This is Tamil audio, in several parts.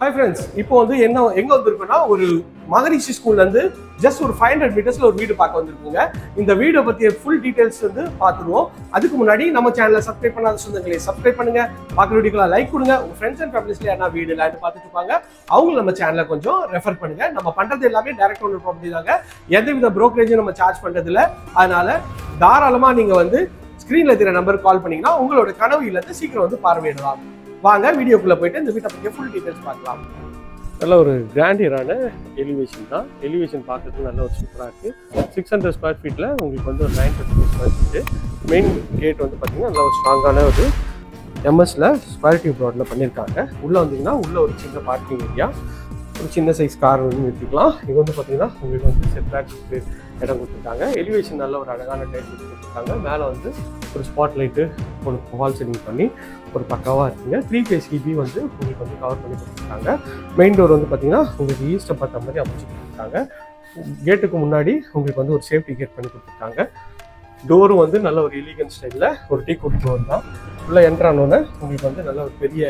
ஹாய் ஃப்ரெண்ட்ஸ் இப்போ வந்து என்ன எங்க வந்திருக்கோம்னா ஒரு மகரிஷி ஸ்கூல்ல இருந்து ஜஸ்ட் ஒரு ஃபைவ் ஹண்ட்ரட் மீட்டர்ஸ்ல ஒரு வீடு பார்க்க வந்திருக்குங்க இந்த வீடை பத்திய ஃபுல் டீடைல்ஸ் வந்து பார்த்துருவோம் அதுக்கு முன்னாடி நம்ம சேனலை சப்ஸ்கிரைப் பண்ணாத சொந்தங்களே சப்ஸ்கிரைப் பண்ணுங்க பார்க்குற வீடியோக்கெல்லாம் லைக் கொடுங்க உங்க ஃப்ரெண்ட்ஸ் அண்ட் ஃபேமிலிஸ்ல யாரா வீடு லேண்ட் பார்த்துட்டு இருப்பாங்க அவங்க நம்ம சேனலை கொஞ்சம் ரெஃபர் பண்ணுங்க நம்ம பண்றது எல்லாமே டைரக்ட் ஓனர் ப்ராப்பர்ட்டி தாங்க எந்தவித brokerage-ம் நம்ம சார்ஜ் பண்றது இல்ல அதனால தாராளமா நீங்க வந்து ஸ்கிரீன்ல தெரிய நம்பருக்கு கால் பண்ணீங்கன்னா உங்களோட கனவு இல்லத்தை சீக்கிரம் வந்து பார்வையிடலாம் வாங்க வீடியோக்குள்ள போயிட்டு இந்த வீட்டை பற்றிய ஃபுல் டீடைல்ஸ் பார்க்கலாம் நல்ல ஒரு கிராண்டியரான எலிவேஷன் தான் எலிவேஷன் பார்க்கறதுக்கு நல்ல ஒரு சூப்பராக இருக்குது சிக்ஸ் ஹண்ட்ரட் ஸ்கொயர் ஃபீட்டில் உங்களுக்கு வந்து ஒரு nine fifty square feet main gate வந்து பார்த்தீங்கன்னா நல்ல ஒரு ஸ்ட்ராங்கான ஒரு எம்எஸ்ல ஸ்கொயர் டியூப் ரோட்டில் பண்ணியிருக்காங்க உள்ளே வந்தீங்கன்னா உள்ள ஒரு சின்ன பார்க்கிங் ஏரியா ஒரு சின்ன சைஸ் கார் வந்து நிறுத்திக்கலாம் இது வந்து பார்த்தீங்கன்னா உங்களுக்கு வந்து செட் பேக் இடம் கொடுத்துருக்காங்க எலிவேஷன் நல்ல ஒரு அழகான டைப் கொடுத்துருக்காங்க மேலே வந்து ஒரு ஸ்பாட் லைட்டு ஒரு வால் செட்டிங் பண்ணி ஒரு பக்காவாக இருக்குங்க த்ரீ ஃபேஸ் இபி வந்து உங்களுக்கு வந்து கவர் பண்ணி கொடுத்துருக்காங்க மெயின் டோர் வந்து பார்த்தீங்கன்னா உங்களுக்கு ஈஸ்ட்டை பார்த்த மாதிரி அமைச்சு கொடுத்துருக்காங்க கேட்டுக்கு முன்னாடி உங்களுக்கு வந்து ஒரு சேஃப்டி கேட் பண்ணி கொடுத்துருக்காங்க டோரும் வந்து நல்ல ஒரு எலிகன் ஸ்டைலில் ஒரு டீ குட் டோர் தான் உள்ளே என்ட்ரானோன்னு உங்களுக்கு வந்து நல்ல ஒரு பெரிய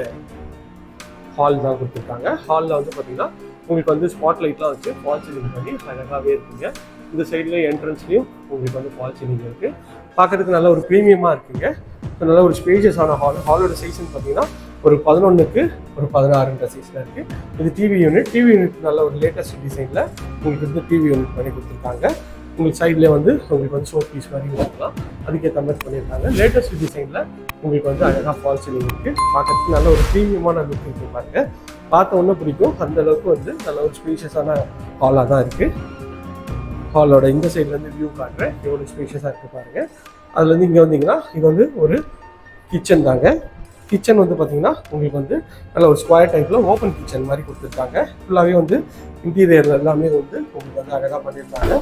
ஹால் தான் கொடுத்துருக்காங்க ஹாலில் வந்து பார்த்தீங்கன்னா உங்களுக்கு வந்து ஸ்பாட் லைட்லாம் வச்சு ஃபால் சீலிங் பண்ணி அழகாகவே இருக்குங்க இந்த சைடில் என்ட்ரன்ஸ்லையும் உங்களுக்கு வந்து ஃபால் சீலிங் இருக்குது பார்க்கறதுக்கு நல்ல ஒரு ப்ரீமியமாக இருக்குங்க நல்ல ஒரு ஸ்பேஷியஸான ஹால் ஹாலோட சைஸ்ன்னு பார்த்தீங்கன்னா ஒரு பதினொன்றுக்கு ஒரு பதினாறுன்ற சைஸில் இருக்குது இது டிவி யூனிட் டிவி யூனிட் நல்ல ஒரு லேட்டஸ்ட் டிசைனில் உங்களுக்கு வந்து டிவி யூனிட் பண்ணி கொடுத்துருக்காங்க உங்களுக்கு சைட்லேயே வந்து உங்களுக்கு வந்து ஷோ பீஸ் மாதிரி கொடுக்கலாம் அதுக்கேற்ற மாதிரி பண்ணியிருக்காங்க லேட்டஸ்ட் டிசைனில் உங்களுக்கு வந்து அழகாக ஃபால் சீலிங் இருக்குது பார்க்கறதுக்கு நல்ல ஒரு ப்ரீமியமான லுக் இருக்குது பாருங்க பார்த்த உடனே பிடிக்கும் அந்த அளவுக்கு வந்து நல்ல ஒரு ஸ்பேஷியஸான ஹாலாக தான் இருக்குது ஹாலோட இந்த சைட்லேருந்து வியூ காட்டுறேன் எவ்வளோ ஸ்பேஷியஸாக இருக்குது பாருங்க அதுலேருந்து இங்கே வந்தீங்கன்னா இது வந்து ஒரு கிச்சன் தாங்க கிச்சன் வந்து பார்த்தீங்கன்னா உங்களுக்கு வந்து நல்ல ஒரு ஸ்கொயர் டைப்பில் ஓப்பன் கிச்சன் மாதிரி கொடுத்துருக்காங்க ஃபுல்லாகவே வந்து இன்டீரியர் எல்லாமே வந்து உங்களுக்கு வந்து அழகாக பண்ணியிருக்காங்க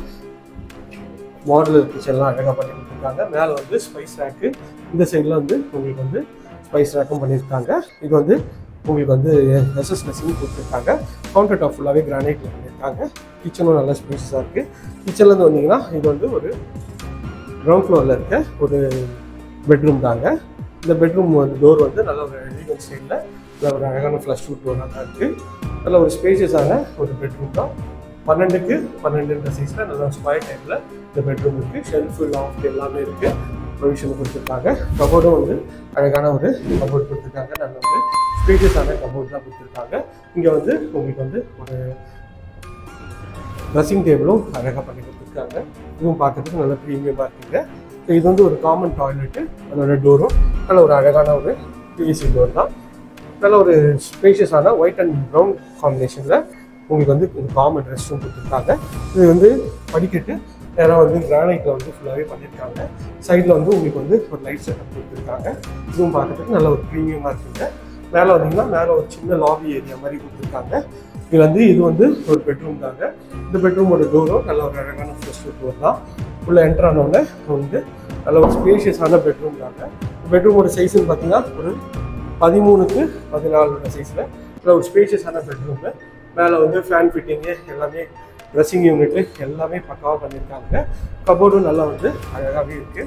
மாடலர் கிச்சன்லாம் அழகாக பண்ணி கொடுத்துருக்காங்க மேலே வந்து ஸ்பைஸ் ரேக்கு இந்த சைடில் வந்து உங்களுக்கு வந்து ஸ்பைஸ் ரேக்கும் பண்ணியிருக்காங்க இது வந்து உங்களுக்கு வந்து எஸ்எஸ் மெஷின் கொடுத்துருக்காங்க கவுண்டர் டாப் ஃபுல்லாகவே கிரானைட்டில் பண்ணியிருக்காங்க கிச்சனும் நல்ல ஸ்பேஸஸாக இருக்குது கிச்சன்லேருந்து வந்தீங்கன்னா இது வந்து ஒரு கிரவுண்ட் ஃப்ளோரில் இருக்க ஒரு பெட்ரூம் தாங்க இந்த பெட்ரூம் வந்து டோர் வந்து நல்ல ஒரு எலிகன் ஸ்டைலில் நல்ல ஒரு அழகான ஃப்ளஷ் ரூட் டோராக தான் இருக்குது நல்ல ஒரு ஸ்பேஷியஸான ஒரு பெட்ரூம் தான் பன்னெண்டுக்கு பன்னெண்டுன்ற சைஸில் நல்ல ஸ்கொயர் டைப்பில் இந்த பெட்ரூம் இருக்குது ஷெல்ஃபு லாஃப்ட் எல்லாமே இருக்குது ப்ரொவிஷன் கொடுத்துருக்காங்க கபோர்டும் வந்து அழகான ஒரு கபோர்ட் கொடுத்துருக்காங்க நல்ல ஒரு ஸ்பேஷியஸான கபோர்ட் தான் கொடுத்துருக்காங்க இங்கே வந்து உங்களுக்கு வந்து ஒரு ட்ரெஸ்ஸிங் டேபிளும் அழகாக பண்ணி கொடுத்துருக்காங்க இதுவும் பார்க்கறதுக்கு நல்ல ப்ரீமியமாக இருக்குங்க ஸோ இது வந்து ஒரு காமன் டாய்லெட்டு அதோட டோரும் நல்ல ஒரு அழகான ஒரு பிவிசி டோர் தான் நல்ல ஒரு ஸ்பேஷியஸான ஒயிட் அண்ட் ப்ரௌன் காம்பினேஷனில் உங்களுக்கு வந்து காமன் ரெஸ்ட் ரூம் கொடுத்துருக்காங்க இது வந்து படிக்கட்டு ஏன்னா வந்து கிரானைட்டில் வந்து ஃபுல்லாகவே பண்ணியிருக்காங்க சைடில் வந்து உங்களுக்கு வந்து ஒரு லைட் செட்டப் கொடுத்துருக்காங்க இதுவும் பார்க்கறதுக்கு நல்ல ஒரு ப்ரீமியமாக இருக்குங்க மேலே வந்தீங்கன்னா மேலே ஒரு சின்ன லாபி ஏரியா மாதிரி கொடுத்துருக்காங்க இது வந்து இது வந்து ஒரு பெட்ரூம் தாங்க இந்த பெட்ரூமோட டோரும் நல்ல ஒரு அழகான ஃபர்ஸ்ட் டோர் தான் உள்ள என்டர் ஆனோடனே வந்து நல்ல ஒரு ஸ்பேஷியஸான பெட்ரூம் தாங்க பெட்ரூமோட சைஸ்ன்னு பார்த்தீங்கன்னா ஒரு பதிமூணுக்கு பதினாலோட சைஸில் நல்ல ஒரு ஸ்பேஷியஸான பெட்ரூமு மேலே வந்து ஃபேன் ஃபிட்டிங்கு எல்லாமே ட்ரெஸ்ஸிங் யூனிட்டு எல்லாமே பக்காவாக பண்ணியிருக்காங்க கபோர்டும் நல்லா வந்து அழகாகவே இருக்குது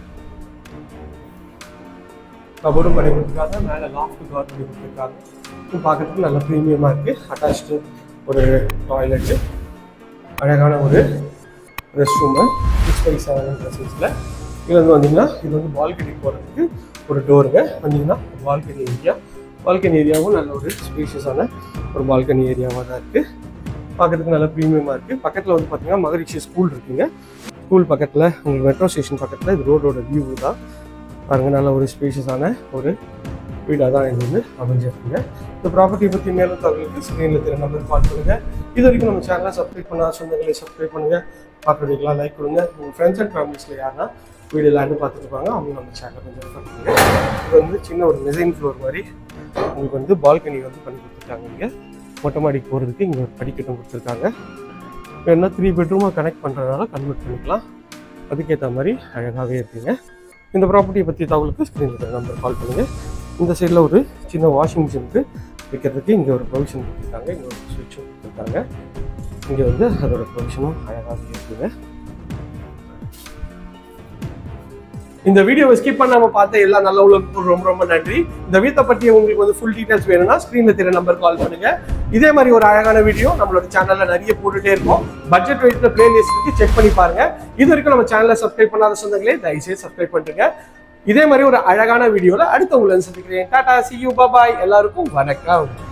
கபோர்டும் பண்ணி கொடுத்துருக்காங்க மேலே லாஃப்ட் கவர் பண்ணி கொடுத்துருக்காங்க இது பார்க்கறதுக்கு நல்ல ப்ரீமியமாக இருக்குது அட்டாச்சு ஒரு டாய்லெட்டு அழகான ஒரு rest room six by seven சைஸில் இது வந்து வந்தீங்கன்னா இது வந்து பால்கனி போகிறதுக்கு ஒரு டோருங்க வந்தீங்கன்னா பால்கனி ஏரியா பால்கனி ஏரியாவும் நல்ல ஒரு ஸ்பேஷியஸான ஒரு பால்கனி ஏரியாவாக தான் இருக்குது பார்க்கறதுக்கு நல்ல ப்ரீமியமாக இருக்குது பக்கத்தில் வந்து பார்த்தீங்கன்னா மகரிஷி ஸ்கூல் இருக்குங்க ஸ்கூல் பக்கத்தில் உங்களுக்கு மெட்ரோ ஸ்டேஷன் பக்கத்தில் இது ரோடோட வியூ தான் பாருங்கள் நல்ல ஒரு ஸ்பேஷியஸான ஒரு வீடாக தான் இது வந்து அமைஞ்சிருக்குங்க இந்த ப்ராப்பர்ட்டி பற்றி மேலும் தகவலுக்கு ஸ்க்ரீனில் தெரிய நம்பர் கால் பண்ணுங்கள் இது வரைக்கும் நம்ம சேனலை சப்ஸ்கிரைப் பண்ணாத சொந்தங்களை சப்ஸ்கிரைப் பண்ணுங்கள் பார்க்குறதுக்கெல்லாம் லைக் கொடுங்க உங்கள் ஃப்ரெண்ட்ஸ் அண்ட் ஃபேமிலிஸில் யாருன்னா வீடியோ லேண்டு பார்த்துட்டு இருப்பாங்க அவங்க நம்ம சேனலை கொஞ்சம் ரெஃபர் பண்ணுங்க இது வந்து சின்ன ஒரு மெசைன் ஃப்ளோர் மாதிரி உங்களுக்கு வந்து பால்கனி வந்து பண்ணி கொடுத்துருக்காங்க இங்கே மொட்டை மாடிக்கு போகிறதுக்கு இங்கே ஒரு படிக்கட்டும் கொடுத்துருக்காங்க வேணா த்ரீ பெட்ரூமாக கனெக்ட் பண்ணுறதுனால கன்வெர்ட் பண்ணிக்கலாம் அதுக்கேற்ற மாதிரி அழகாகவே இருக்குங்க இந்த ப்ராப்பர்ட்டியை பற்றி தகவலுக்கு ஸ்க்ரீனில் நம்பர் கால் பண்ணுங்கள் இந்த சைடில் ஒரு சின்ன வாஷிங் மிஷினுக்கு வைக்கிறதுக்கு இங்கே ஒரு ப்ரொவிஷன் கொடுத்துருக்காங்க இங்கே ஒரு சுவிட்சும் கொடுத்துருக்காங்க இங்கே வந்து அதோட ப்ரொவிஷனும் அழகாகவே இருக்குங்க இந்த வீடியோவை ஸ்கிப் பண்ணாம பார்த்த எல்லா நல்ல உள்ளவங்களுக்கும் ரொம்ப ரொம்ப நன்றி இந்த வீட்டை பத்தி உங்களுக்கு வந்து ஃபுல் டீடைல்ஸ் வேணும்னா ஸ்க்ரீன்ல தெரிய நம்பர் கால் பண்ணுங்க இதே மாதிரி ஒரு அழகான வீடியோ நம்மளோட சேனல்ல நிறைய போட்டுட்டே இருக்கோம் பட்ஜெட் வெயிட்ல பிளேலிஸ்ட் இருக்கு செக் பண்ணி பாருங்க இது வரைக்கும் நம்ம சேனலை சப்ஸ்கிரைப் பண்ணாத சொந்தங்களே தயவுசெய்து சப்ஸ்கிரைப் பண்ணுங்க இதே மாதிரி ஒரு அழகான வீடியோல அடுத்த உங்களை சந்திக்கிறேன் டாடா சி யூ பாய் எல்லாருக்கும் வணக்கம்